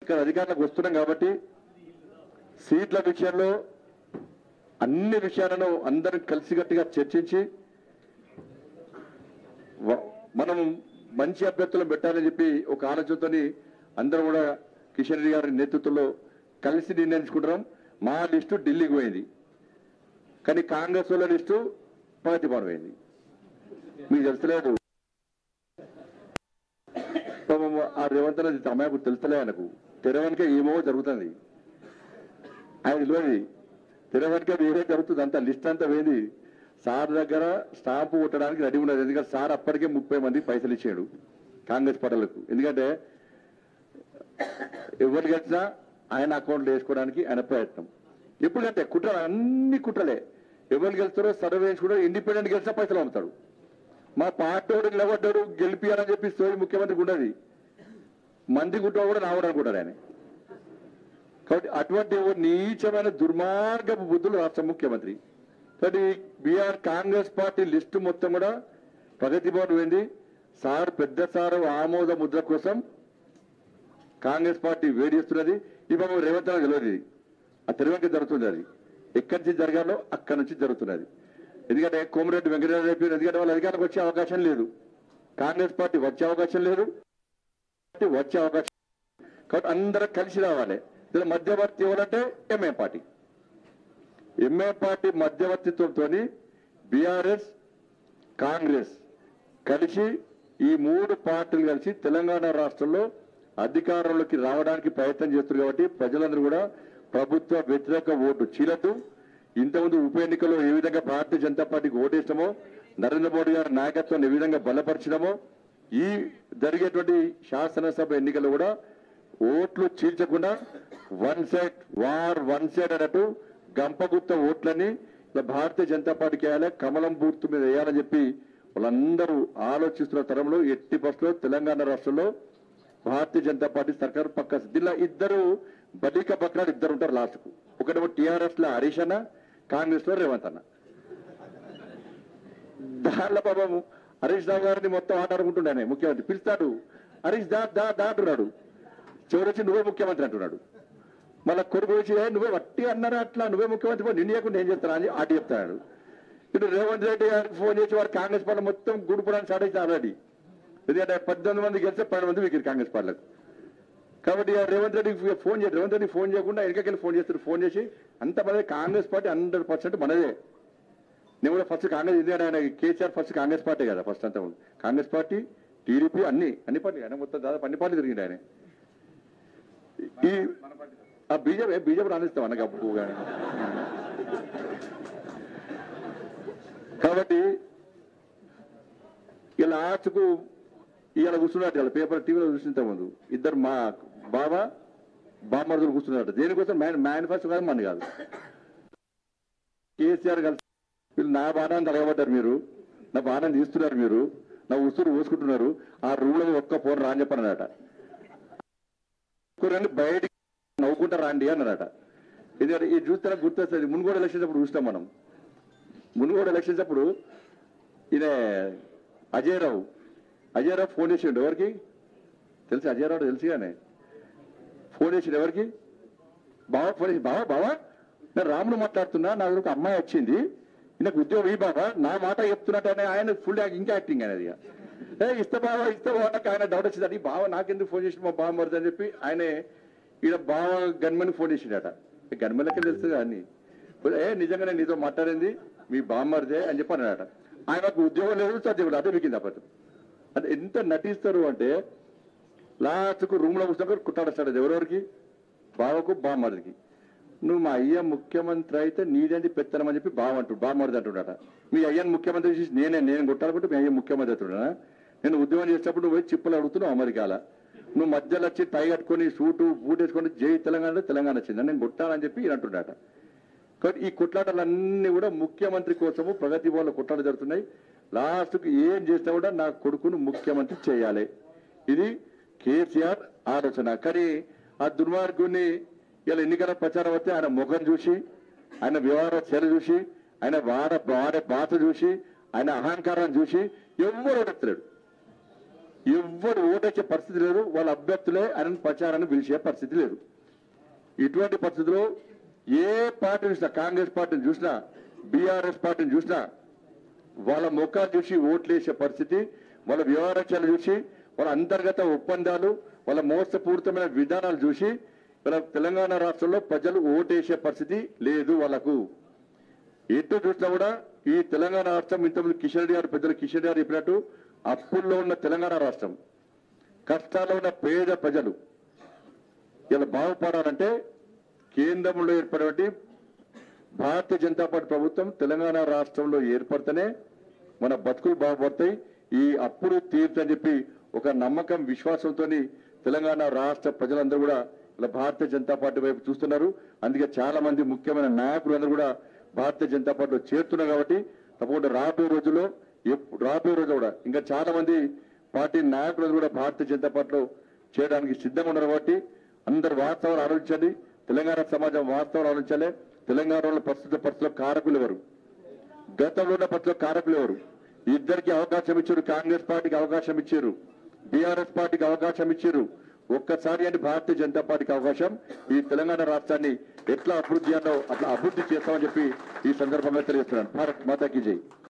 ఇక్కడ అధికారంలోకి వస్తున్నాం కాబట్టి సీట్ల విషయంలో అన్ని విషయాలను అందరం కలిసికట్టుగా చర్చించి వ- మనం మంచి అభ్యర్థులను పెట్టాలని చెప్పి ఒక ఆలోచనతోని అందరం కూడా కిషన్ రెడ్డి గారి నేతృత్వంలో కలిసి నిర్ణయించుకుంటున్నాం మా లిస్టు ఢిల్లీకి పోయింది కానీ కాంగ్రెస్ వాళ్ళ లిస్టు ప్రగతిభవన్ పోయింది మీకు తెలుస్తలేదు పాపం ఆ రేవంత్ అనేది అమ్మాయికు తెలుస్తలే ఆయనకు తెరవనికే ఏమో జరుగుతుంది ఆయన తెలియదు తెరవనికే వేరే జరుగుతుంది అంత లిస్ట్ అంతా పోయింది సార్ దగ్గర స్టాంపు కొట్టడానికి రెడీ ఉన్నది ఎందుకంటే సార్ అప్పటికే ముప్పై మంది పైసలు ఇచ్చాడు కాంగ్రెస్ పడలకు ఎందుకంటే ఎవరు గెలిచినా ఆయన అకౌంట్లో వేసుకోవడానికి ఆయన ప్రయత్నం ఎప్పుడంటే కుట్ర అన్ని కుట్రలే ఎవరు గెలుస్తారో సర్వే వేసుకుంటారో ఇండిపెండెంట్ గెలిచినా పైసలు అమ్ముతాడు మా పార్టీవాడు నిలబడ్డాడు గెలిపియాలని చెప్పి సోయి ముఖ్యమంత్రికి ఉండదు మంది గుట్ట కూడా నావడం అనుకుంటాడు ఆయన కాబట్టి అటువంటి ఓ నీచమైన దుర్మార్గపు బుద్ధులు రాష్ట్ర ముఖ్యమంత్రి కాబట్టి బీఆర్ కాంగ్రెస్ పార్టీ లిస్టు మొత్తం కూడా ప్రగతి భవన్ పోయింది సార్ పెద్ద సార్ ఆమోద ముద్ర కోసం కాంగ్రెస్ పార్టీ వేడిస్తున్నది ఇప్పుడు రేవంత్ రావు తెలియదు ఇది ఆ తెరవెంక జరుగుతుంది అది ఎక్కడి నుంచి జరగాలో అక్కడి నుంచి జరుగుతున్నది ఎందుకంటే కోమరెడ్డి వెంకటరావు చెప్పారు ఎందుకంటే వాళ్ళు అధికారంలోకి వచ్చే అవకాశం లేదు కాంగ్రెస్ పార్టీ వచ్చే అవకాశం లేదు పార్టీ వచ్చే అవకాశం కాబట్టి అందరం కలిసి రావాలి దీని మధ్యవర్తి ఎవరంటే ఎంఏ పార్టీ ఎంఏ పార్టీ మధ్యవర్తిత్వంతో బీఆర్ఎస్ కాంగ్రెస్ కలిసి ఈ మూడు పార్టీలు కలిసి తెలంగాణ రాష్ట్రంలో అధికారంలోకి రావడానికి ప్రయత్నం చేస్తున్నారు కాబట్టి ప్రజలందరూ కూడా ప్రభుత్వ వ్యతిరేక ఓటు చీలద్దు ఇంతకుముందు ఉప ఎన్నికల్లో ఏ విధంగా భారతీయ జనతా పార్టీకి ఓటేస్తామో నరేంద్ర మోడీ గారి నాయకత్వాన్ని ఏ విధంగా బలపరిచడమో ఈ జరిగేటువంటి శాసనసభ ఎన్నికల్లో కూడా ఓట్లు చీల్చకుండా one side war one side అన్నట్టు గంపగుత్త ఓట్లని ఇలా భారతీయ జనతా పార్టీకి వేయాలి కమలం బూర్తు మీద వేయాలని చెప్పి వాళ్ళందరూ ఆలోచిస్తున్న తరంలో ఎట్టి బస్సులో తెలంగాణ రాష్ట్రంలో భారతీయ జనతా పార్టీ సర్కారు పక్క దీనిలో ఇద్దరు బలిక బక్రాలు ఇద్దరు ఉంటారు లాస్ట్కు ఒకటేమో టీఆర్ఎస్ లో హరీష్ అన్న కాంగ్రెస్ లో రేవంత్ అన్న దానిలో పాపం హరీష్ రావు గారిని మొత్తం ఆటాడుకుంటుండే ముఖ్యమంత్రి పిలుస్తాడు హరీష్ దా దా దా అంటున్నాడు చివరి వచ్చి నువ్వే ముఖ్యమంత్రి అంటున్నాడు మళ్ళా కొడుకు వచ్చి "ఏ, నువ్వే వట్టి అన్నారా అట్లా నువ్వే ముఖ్యమంత్రి పో, నిన్ను చేయకుండా ఏం చెప్తారా అని ఆటి చెప్తాడు ఇటు రేవంత్ రెడ్డి గారికి ఫోన్ చేసి వాడు కాంగ్రెస్ పార్టీ మొత్తం గుడిపడానికి స్టార్ట్ అయితే ఆల్రెడీ ఎందుకంటే పద్దెనిమిది మంది గెలిస్తే పన్నెండు మంది మీకు కాంగ్రెస్ పార్టీలకు కాబట్టి ఆ రేవంత్ రెడ్డికి ఫోన్ చేసి రేవంత్ రెడ్డికి ఫోన్ చేయకుండా వెనకకెళ్ళి ఫోన్ చేస్తారు ఫోన్ చేసి అంత మనది కాంగ్రెస్ పార్టీ హండ్రెడ్ పర్సెంట్ మనదే నేను కూడా ఫస్ట్ కాంగ్రెస్ ఎందుకంటే ఆయన కేసీఆర్ ఫస్ట్ కాంగ్రెస్ పార్టీ కదా ఫస్ట్ అంతా ఉంది. కాంగ్రెస్ పార్టీ టీడీపీ అన్ని అన్ని పార్టీ ఆయన మొత్తం దాదాపు అన్ని పార్టీ తిరిగింది ఆయన ఈ ఆ బీజేపీ బీజేపీ రాణిస్తాం అన్న గప్పు కానీ కాబట్టి ఇలా లాస్ట్కు ఇవాళ కూర్చున్నట్టు ఇలా పేపర్ టీవీలో చూసిన ముందు ఇద్దరు మా బాబా బామ్మర్దులు కూర్చున్నట్టు దేనికోసం మ్యాన్ మేనిఫెస్టో కాదు మన కాదు కేసీఆర్ కలిసి వీళ్ళు నా బాణాన్ని తగలబడ్డారు మీరు నా బాణాన్ని తీస్తున్నారు మీరు నా ఉసురు పోసుకుంటున్నారు ఆ రూల్ ఒక్క ఫోన్ రాని చెప్పనట రండి బయటికి నవ్వుకుంటా రాండి అన్నారట ఇది ఇది చూస్తే నాకు గుర్తొస్తుంది మున్గోడు ఎలక్షన్స్ అప్పుడు చూస్తాం మనం మున్గోడు ఎలక్షన్స్ అప్పుడు ఈయన అజయ్ రావు అజయ్ రావు ఫోన్ చేసిండు ఎవరికి తెలుసు అజయ్ రావు తెలుసు కానీ ఫోన్ చేసిండు ఎవరికి బావా ఫోన్ చేసి బావా బావా నేను రాముడు మాట్లాడుతున్నా నా దగ్గర ఒక అమ్మాయి వచ్చింది నాకు ఉద్యోగం ఈ బాబా నా మాట చెప్తున్నట్టు ఆయన ఫుల్ ఇంకా యాక్టింగ్ అనేది ఇక. ఏ ఇస్తా బావా ఇస్తా బావా నాకు ఆయన డౌట్ వచ్చింది అది బావ నాకెందుకు ఫోన్ చేసి మా బావ మరిది అని చెప్పి ఆయన ఈడ బావ గన్మని ఫోన్ చేసిండట గన్మలకే తెలుస్తుంది అన్ని ఏ నిజంగానే నీతో మాట్లాడింది మీ బామ్మరిదే అని చెప్పి అన్నాడట ఆయనకు ఉద్యోగం లేదు చదివాడు అదే మిగింది అప్పటి అంటే ఎంత నటిస్తారు అంటే లాస్ట్కు రూమ్ లో కూర్చున్నాక కుట్టాడస్తాడు ఎవరెవరికి బావకు బామ్మరిదికి నువ్వు మా అయ్య ముఖ్యమంత్రి అయితే నీదేంటి పెత్తనం అని చెప్పి బావ అంటు బామ్మరిది అంటున్నాడ మీ అయ్యని ముఖ్యమంత్రి చేసి నేనే నేను కొట్టాలనుకుంటే మీ అయ్య ముఖ్యమంత్రి అంటున్నా నేను ఉద్యోగం చేసేటప్పుడు నువ్వు పోయి చిప్పులు అడుగుతున్నావు అమెరికాల నువ్వు మధ్యలో వచ్చి టై కట్టుకొని సూటు బూట్ వేసుకొని జై తెలంగాణ అంటే తెలంగాణ వచ్చింది నేను కొట్టాలని చెప్పి ఈయన అంటున్నాట కాబట్టి ఈ కొట్లాటలన్నీ కూడా ముఖ్యమంత్రి కోసము ప్రగతి వాళ్ళ కొట్లాట జరుగుతున్నాయి లాస్ట్కి ఏం చేసినా కూడా నా కొడుకును ముఖ్యమంత్రి చేయాలి ఇది కేసీఆర్ ఆలోచన కానీ ఆ దుర్మార్గుని ఇలా ఎన్నికల ప్రచారం వస్తే ఆయన ముఖం చూసి ఆయన వ్యవహార చర్య చూసి ఆయన వాడ వాడే బాధ చూసి ఆయన అహంకారాన్ని చూసి ఎవ్వరు ఓడెత్తలేడు ఎవ్వరు ఓటేసే పరిస్థితి లేదు వాళ్ళ అభ్యర్థులే ఆయన ప్రచారాన్ని పిలిచే పరిస్థితి లేదు ఇటువంటి పరిస్థితుల్లో ఏ పార్టీ చూసినా కాంగ్రెస్ పార్టీని చూసినా బీఆర్ఎస్ పార్టీని చూసినా వాళ్ళ ముఖాలు చూసి ఓట్లు వేసే పరిస్థితి వాళ్ళ వ్యవహారాలు చూసి వాళ్ళ అంతర్గత ఒప్పందాలు వాళ్ళ మోసపూరితమైన విధానాలు చూసి వాళ్ళ తెలంగాణ రాష్ట్రంలో ప్రజలు ఓటేసే పరిస్థితి లేదు వాళ్ళకు ఎటు చూసినా కూడా ఈ తెలంగాణ రాష్ట్రం ఇంతకుముందు కిషన్ రెడ్డి గారు పెద్దలు కిషన్ రెడ్డి గారు చెప్పినట్టు అప్పుల్లో ఉన్న తెలంగాణ రాష్ట్రం కష్టాల్లో ఉన్న పేద ప్రజలు ఇలా బాగుపడాలంటే కేంద్రంలో ఏర్పడినటువంటి భారతీయ జనతా పార్టీ ప్రభుత్వం తెలంగాణ రాష్ట్రంలో ఏర్పడితేనే మన బతుకులు బాగుపడతాయి ఈ అప్పుడు తీర్చని చెప్పి ఒక నమ్మకం విశ్వాసంతో తెలంగాణ రాష్ట్ర ప్రజలందరూ కూడా ఇలా భారతీయ జనతా పార్టీ వైపు చూస్తున్నారు అందుకే చాలా మంది ముఖ్యమైన నాయకులు అందరూ కూడా భారతీయ జనతా పార్టీలో చేరుతున్నారు కాబట్టి తప్పకుండా రాబోయే రోజుల్లో ఎప్పు- రాబోయే రోజు కూడా ఇంకా చాలా మంది పార్టీ నాయకులు కూడా భారతీయ జనతా పార్టీలో చేయడానికి సిద్ధంగా ఉన్నారు కాబట్టి అందరు వాస్తవాలు ఆలోచించండి తెలంగాణ సమాజం వాస్తవాలు ఆలోచించాలి తెలంగాణలో ప్రస్తుత పరిస్థితుల్లో కారకులు ఎవరు గతంలో ఉన్న పరిస్థితుల్లో కారకులు ఎవరు ఇద్దరికి అవకాశం ఇచ్చారు కాంగ్రెస్ పార్టీకి అవకాశం ఇచ్చారు బీఆర్ఎస్ పార్టీకి అవకాశం ఇచ్చారు ఒక్కసారి అని భారతీయ జనతా పార్టీకి అవకాశం ఈ తెలంగాణ రాష్ట్రాన్ని ఎట్లా అభివృద్ధి అన్నో అట్లా అభివృద్ధి చేస్తామని చెప్పి ఈ సందర్భంగా తెలియజేస్తున్నాను భారత్ మాతాకి జై